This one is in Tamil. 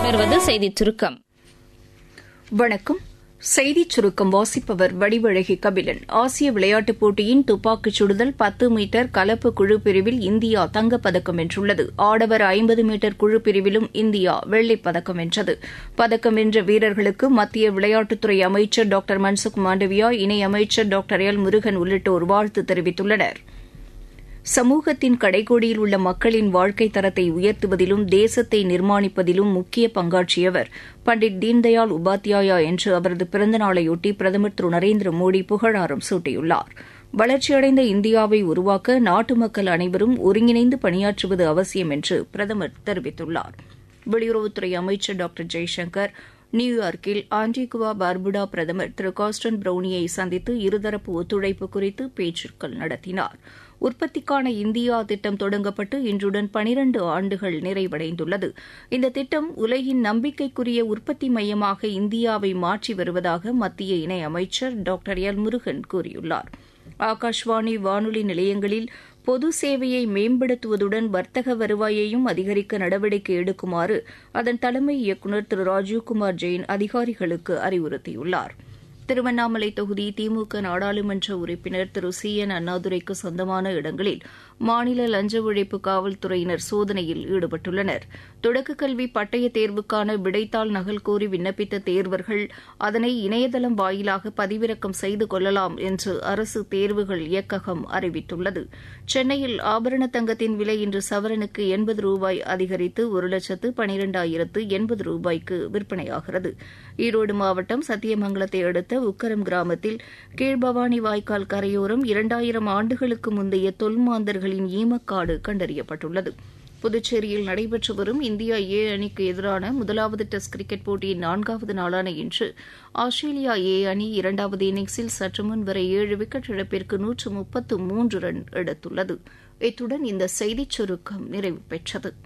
தொடர்வது செய்திச் சுருக்கம் வணக்கம் செய்திச் சுருக்கம் வாசிப்பவர் வடிவழகி கபிலன் ஆசிய விளையாட்டுப் போட்டியின் துப்பாக்கிச் சுடுதல் பத்து மீட்டர் கலப்பு குழு பிரிவில் இந்தியா தங்கப்பதக்கம் வென்றுள்ளது ஆடவர் ஐம்பது மீட்டர் குழு பிரிவிலும் இந்தியா வெள்ளிப் பதக்கம் வென்றது பதக்கம் வென்ற வீரர்களுக்கு மத்திய விளையாட்டுத்துறை அமைச்சர் டாக்டர் மன்சுக் மாண்டவியா இணையமைச்சர் டாக்டர் எல் முருகன் உள்ளிட்டோர் வாழ்த்து தெரிவித்துள்ளனா் சமூகத்தின் கடைக்கோடியில் உள்ள மக்களின் வாழ்க்கை தரத்தை உயர்த்துவதிலும் தேசத்தை நிர்மாணிப்பதிலும் முக்கிய பங்காற்றியவர் பண்டிட் தீன்தயாள் உபாத்யாயா என்று அவரது பிறந்தநாளையொட்டி பிரதமர் திரு நரேந்திர மோடி புகழாரம் சூட்டியுள்ளார் வளர்ச்சியடைந்த இந்தியாவை உருவாக்க நாட்டு மக்கள் அனைவரும் ஒருங்கிணைந்து பணியாற்றுவது அவசியம் என்று பிரதமர் தெரிவித்துள்ளார் வெளியுறவுத்துறை அமைச்சர் டாக்டர் ஜெய்சங்கர் நியூயார்க்கில் ஆன்டிகுவா பார்புடா பிரதமர் திரு காஸ்டன் பிரவுனியை சந்தித்து இருதரப்பு ஒத்துழைப்பு குறித்து பேச்சுக்கள் நடத்தினார் உற்பத்திக்கான இந்தியா திட்டம் தொடங்கப்பட்டு இன்றுடன் பனிரண்டு ஆண்டுகள் நிறைவடைந்துள்ளது இந்த திட்டம் உலகின் நம்பிக்கைக்குரிய உற்பத்தி மையமாக இந்தியாவை மாற்றி வருவதாக மத்திய இணையமைச்சர் டாக்டர் எல் முருகன் கூறியுள்ளார் ஆகாஷ்வாணி வானொலி நிலையங்களில் பொது சேவையை மேம்படுத்துவதுடன் வர்த்தக வருவாயையும் அதிகரிக்க நடவடிக்கை எடுக்குமாறு அதன் தலைமை இயக்குநர் திரு ராஜீவ்குமார் ஜெயின் அதிகாரிகளுக்கு அறிவுறுத்தியுள்ளாா் திருவண்ணாமலை தொகுதி திமுக நாடாளுமன்ற உறுப்பினர் திரு சி என் அண்ணாதுரைக்கு சொந்தமான இடங்களில் மாநில லஞ்ச ஒழிப்பு காவல்துறையினர் சோதனையில் ஈடுபட்டுள்ளனர் தொடக்க கல்வி பட்டய தேர்வுக்கான விடைத்தாள் நகல் கோரி விண்ணப்பித்த தேர்வர்கள் அதனை இணையதளம் வாயிலாக பதிவிறக்கம் செய்து கொள்ளலாம் என்று அரசு தேர்வுகள் இயக்ககம் அறிவித்துள்ளது சென்னையில் ஆபரண தங்கத்தின் விலை இன்று சவரனுக்கு எண்பது ரூபாய் அதிகரித்து ஒரு லட்சத்து பனிரெண்டாயிரத்து எண்பது ரூபாய்க்கு விற்பனையாகிறது ஈரோடு மாவட்டம் சத்தியமங்கலத்தை அடுத்த உக்கரம் கிராமத்தில் கீழ்பவானி வாய்க்கால் கரையோரம் இரண்டாயிரம் ஆண்டுகளுக்கு முந்தைய தொல்மாந்தர்களின் ஈமக்காடு கண்டறியப்பட்டுள்ளது புதுச்சேரியில் நடைபெற்று வரும் இந்தியா ஏ அணிக்கு எதிரான முதலாவது டெஸ்ட் கிரிக்கெட் போட்டியின் நான்காவது நாளான இன்று ஆஸ்திரேலியா ஏ அணி இரண்டாவது இன்னிங்ஸில் சற்று முன் வரை ஏழு விக்கெட் இழப்பிற்கு நூற்று முப்பத்து மூன்று ரன் எடுத்துள்ளது இத்துடன் இந்த செய்திச் சுருக்கம் நிறைவு பெற்றது